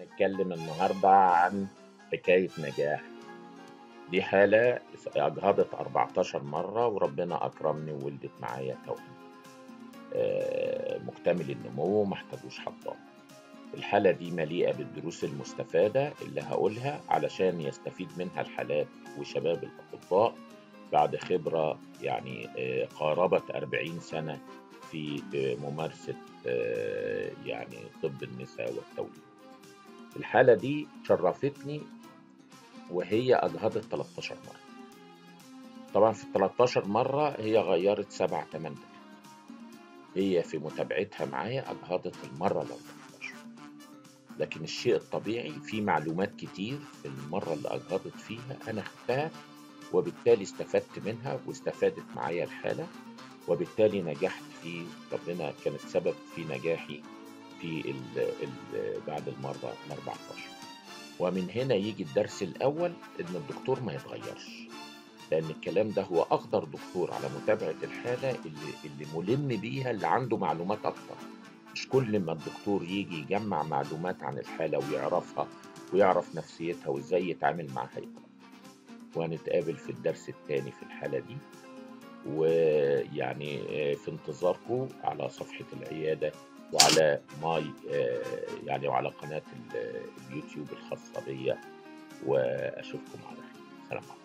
هنتكلم النهارده عن حكاية نجاح دي حالة أجهضت 14 مرة وربنا أكرمني وولدت معايا توأم آه، مكتمل النمو ما احتاجوش حضانة الحالة دي مليئة بالدروس المستفادة اللي هقولها علشان يستفيد منها الحالات وشباب الأطباء بعد خبرة يعني آه، قاربت 40 سنة في آه، ممارسة آه، يعني طب النساء والتوليد الحالة دي شرفتني وهي أجهضت 13 مرة طبعا في ال 13 مرة هي غيرت سبع تمن دكاترة هي في متابعتها معايا أجهضت المرة ال 14 لكن الشيء الطبيعي في معلومات كتير في المرة اللي أجهضت فيها أنا خدتها وبالتالي استفدت منها واستفادت معايا الحالة وبالتالي نجحت في ربنا كانت سبب في نجاحي في ال ال بعد المرة ال 14 ومن هنا يجي الدرس الأول إن الدكتور ما يتغيرش لأن الكلام ده هو أقدر دكتور على متابعة الحالة اللي, اللي ملم بيها اللي عنده معلومات أكتر مش كل ما الدكتور يجي يجمع معلومات عن الحالة ويعرفها ويعرف نفسيتها وإزاي يتعامل معاها يقرأ وهنتقابل في الدرس الثاني في الحالة دي ويعني في انتظاركم على صفحة العيادة وعلى ماي يعني وعلى قناة اليوتيوب الخاصة بيا وأشوفكم على خير سلام عليكم